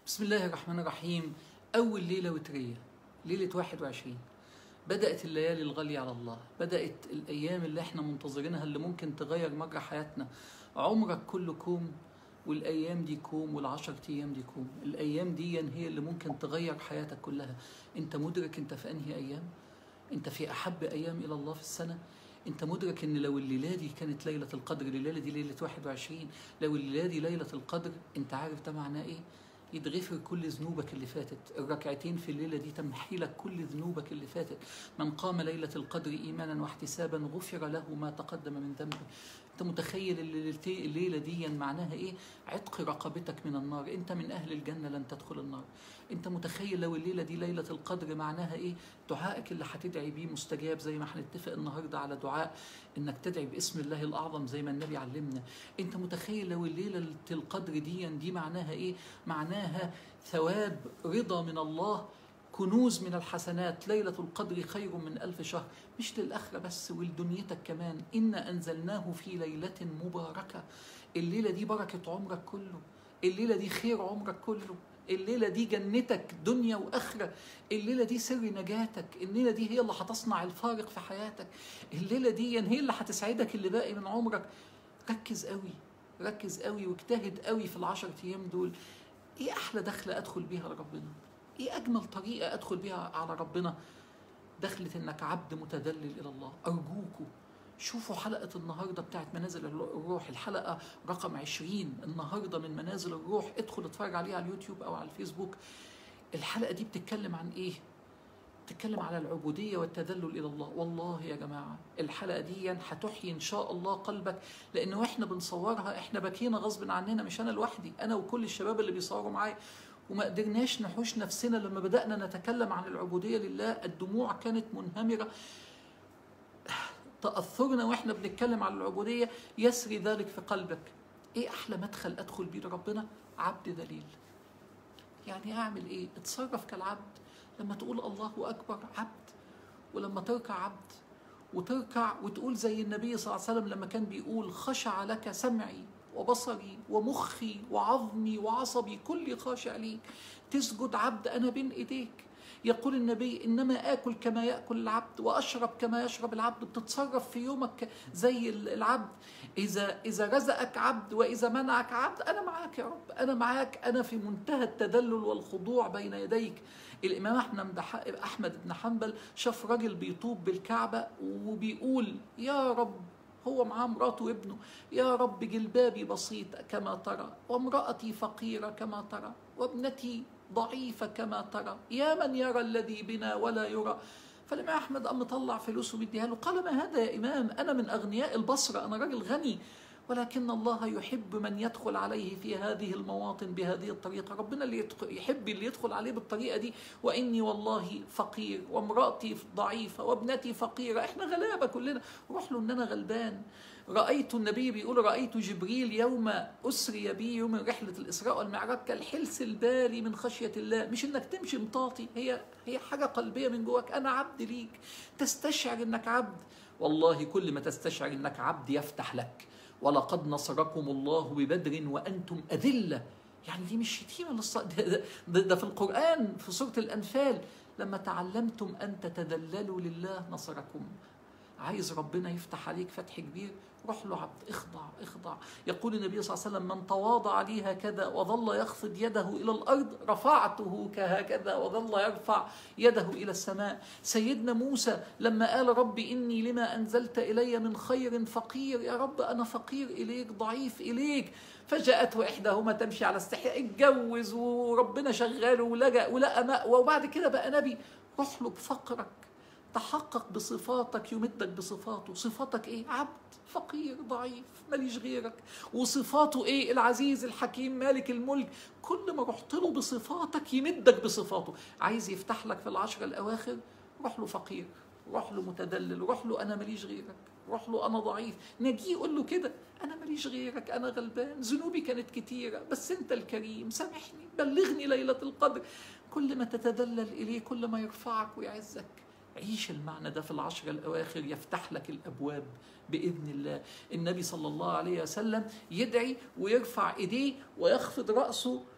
بسم الله الرحمن الرحيم أول ليلة وترية ليلة 21 بدأت الليالي الغالية على الله بدأت الأيام اللي احنا منتظرينها اللي ممكن تغير مجرى حياتنا عمرك كله كوم والأيام دي كوم والعشر أيام دي كوم الأيام دي هي اللي ممكن تغير حياتك كلها أنت مدرك أنت في أنهي أيام أنت في أحب أيام إلى الله في السنة انت مدرك ان لو الليله دي كانت ليله القدر الليله دي ليله 21 لو الليله دي ليله القدر انت عارف ده معناه ايه يتغفر كل ذنوبك اللي فاتت الركعتين في الليله دي تمحي لك كل ذنوبك اللي فاتت من قام ليله القدر ايمانا واحتسابا غفر له ما تقدم من ذنبه انت متخيل الليلتي- الليله دي معناها ايه عتق رقبتك من النار انت من اهل الجنه لن تدخل النار انت متخيل لو الليله دي ليله القدر معناها ايه دعائك اللي هتدعي بيه مستجاب زي ما هنتفق النهارده على دعاء انك تدعي باسم الله الاعظم زي ما النبي علمنا انت متخيل لو الليله القدر دي دي معناها ايه معناها ثواب رضا من الله كنوز من الحسنات ليلة القدر خير من ألف شهر مش للآخرة بس ولدنيتك كمان إنا أنزلناه في ليلة مباركة الليلة دي بركة عمرك كله الليلة دي خير عمرك كله الليلة دي جنتك دنيا وآخرة الليلة دي سر نجاتك الليلة دي هي اللي هتصنع الفارق في حياتك الليلة دي هي اللي هتسعدك اللي باقي من عمرك ركز قوي ركز قوي واجتهد قوي في العشر أيام دول ايه احلى دخله ادخل بيها لربنا ايه اجمل طريقه ادخل بيها على ربنا دخلة انك عبد متذلل الى الله ارجوكوا شوفوا حلقة النهاردة بتاعت منازل الروح الحلقة رقم 20 النهاردة من منازل الروح ادخل اتفرج عليها على اليوتيوب او على الفيسبوك الحلقة دي بتتكلم عن ايه بتتكلم على العبودية والتذلل إلى الله والله يا جماعة الحلقة دي هتحيي إن شاء الله قلبك لأن وإحنا بنصورها إحنا بكينا غصب عننا مش أنا لوحدي أنا وكل الشباب اللي بيصوروا معايا وما قدرناش نحوش نفسنا لما بدأنا نتكلم عن العبودية لله الدموع كانت منهمرة تأثرنا وإحنا بنتكلم عن العبودية يسري ذلك في قلبك إيه أحلى مدخل أدخل بيه لربنا عبد ذليل يعني أعمل إيه اتصرف كالعبد لما تقول الله أكبر عبد ولما تركع عبد وتركع وتقول زي النبي صلى الله عليه وسلم لما كان بيقول خشع لك سمعي وبصري ومخي وعظمي وعصبي كل خاشع ليك تسجد عبد أنا بين إيديك يقول النبي إنما آكل كما يأكل العبد وأشرب كما يشرب العبد بتتصرف في يومك زي العبد إذا إذا رزقك عبد وإذا منعك عبد أنا معاك يا رب أنا معاك أنا في منتهى التذلل والخضوع بين يديك الإمام أحمد أحمد بن حنبل شاف راجل بيطوب بالكعبة وبيقول يا رب هو معاه مراته وابنه يا رب جلبابي بسيط كما ترى وامرأتي فقيرة كما ترى وابنتي ضعيفة كما ترى يا من يرى الذي بنا ولا يرى فالإمام أحمد قام مطلع فلوسه ومديها له قال ما هذا يا إمام أنا من أغنياء البصرة أنا راجل غني ولكن الله يحب من يدخل عليه في هذه المواطن بهذه الطريقة ربنا اللي يدخل يحب اللي يدخل عليه بالطريقة دي وإني والله فقير وامرأتي ضعيفة وابنتي فقيرة إحنا غلابة كلنا روح له إن أنا غلبان رأيت النبي بيقول رأيت جبريل يوم أسري بي يوم رحلة الإسراء والمعراج كالحلس البالي من خشية الله مش إنك تمشي مطاطي هي هي حاجة قلبية من جواك أنا عبد ليك تستشعر إنك عبد والله كل ما تستشعر إنك عبد يفتح لك ولقد نصركم الله ببدر وأنتم أذلة يعني دي مش شتيمة للص... ده, ده, ده في القرآن في سورة الأنفال لما تعلمتم أن تتذللوا لله نصركم عايز ربنا يفتح عليك فتح كبير روح له عبد اخضع اخضع يقول النبي صلى الله عليه وسلم من تواضع لي هكذا وظل يخفض يده الى الارض رفعته كهكذا وظل يرفع يده الى السماء سيدنا موسى لما قال رب اني لما انزلت الي من خير فقير يا رب انا فقير اليك ضعيف اليك فجاءته احداهما تمشي على استحياء اتجوز وربنا شغاله ولجأ ولقى مأوى وبعد كده بقى نبي روح له بفقرك تحقق بصفاتك يمدك بصفاته صفاتك ايه عبد فقير ضعيف ماليش غيرك وصفاته ايه العزيز الحكيم مالك الملك كل ما رحت له بصفاتك يمدك بصفاته عايز يفتح لك في العشرة الاواخر روح له فقير روح له متدلل روح له انا ماليش غيرك روح له انا ضعيف نجي قول له كده انا ماليش غيرك انا غلبان ذنوبي كانت كتيره بس انت الكريم سامحني بلغني ليله القدر كل ما تتذلل اليه كل ما يرفعك ويعزك عيش المعنى ده في العشر الأواخر يفتح لك الأبواب بإذن الله النبي صلى الله عليه وسلم يدعي ويرفع إيديه ويخفض رأسه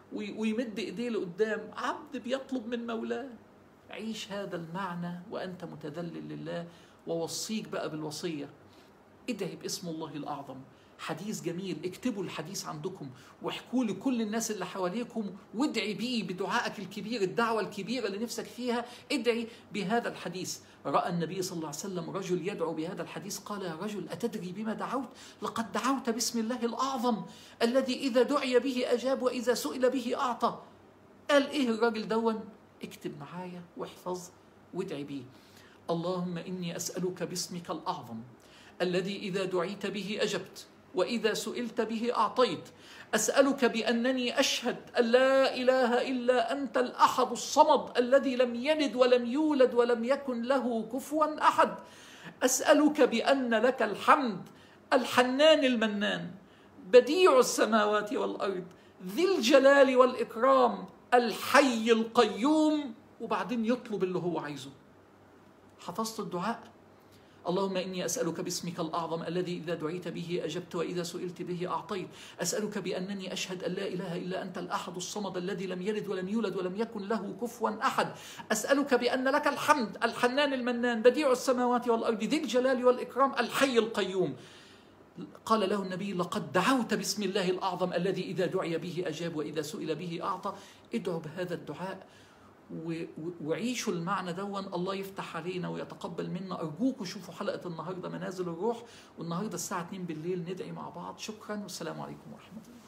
وي- ويمد ايديه لقدام عبد بيطلب من مولاه عيش هذا المعنى وانت متذلل لله ووصيك بقى بالوصيه ادعي باسم الله الاعظم حديث جميل اكتبوا الحديث عندكم واحكوا لكل الناس اللي حواليكم وادعي بيه بدعائك الكبير الدعوه الكبيره اللي نفسك فيها ادعي بهذا الحديث راى النبي صلى الله عليه وسلم رجل يدعو بهذا الحديث قال يا رجل اتدري بما دعوت لقد دعوت باسم الله الاعظم الذي اذا دعي به اجاب واذا سئل به اعطى قال ايه الراجل دون اكتب معايا واحفظ وادعي بيه اللهم اني اسالك باسمك الاعظم الذي اذا دعيت به اجبت واذا سئلت به اعطيت اسالك بانني اشهد ان لا اله الا انت الاحد الصمد الذي لم يلد ولم يولد ولم يكن له كفوا احد اسالك بان لك الحمد الحنان المنان بديع السماوات والارض ذي الجلال والاكرام الحي القيوم وبعدين يطلب اللي هو عايزه حفظت الدعاء اللهم اني اسالك باسمك الاعظم الذي اذا دعيت به اجبت واذا سئلت به اعطيت اسالك بانني اشهد ان لا اله الا انت الاحد الصمد الذي لم يلد ولم يولد ولم يكن له كفوا احد اسالك بان لك الحمد الحنان المنان بديع السماوات والارض ذي الجلال والاكرام الحي القيوم قال له النبي لقد دعوت باسم الله الاعظم الذي اذا دعي به اجاب واذا سئل به اعطى ادعوا بهذا الدعاء و- و- وعيشوا المعنى دون الله يفتح علينا ويتقبل منا ارجوكم شوفوا حلقه النهارده منازل الروح والنهارده الساعه 2 بالليل ندعي مع بعض شكرا والسلام عليكم ورحمه الله